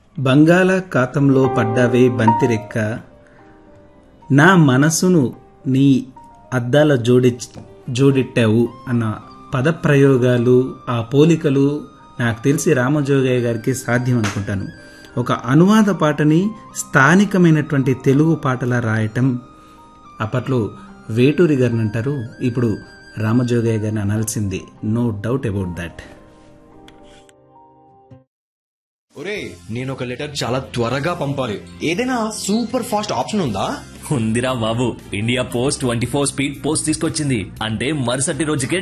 బంగాళాఖాతంలో పడ్డావే బంతిరెక్క నా మనసును నీ అద్దాల జోడి జోడిట్టావు అన్న పదప్రయోగాలు ఆ పోలికలు నాకు తెలిసి రామజోగయ్య గారికి సాధ్యం అనుకుంటాను ఒక అనువాద పాటని స్థానికమైనటువంటి తెలుగు పాటలా రాయటం అప్పట్లో వేటూరి గారిని అంటారు ఇప్పుడు రామజోగయ్య గారిని అనాల్సింది నో డౌట్ అబౌట్ దట్ ఒరే నేను ఒక లెటర్ చాలా త్వరగా పంపాలి ఏదైనా సూపర్ ఫాస్ట్ ఆప్షన్ ఉందా ఉందిరా బాబు India post twenty four speed post తీసుకొచ్చింది అంటే మరుసటి రోజుకే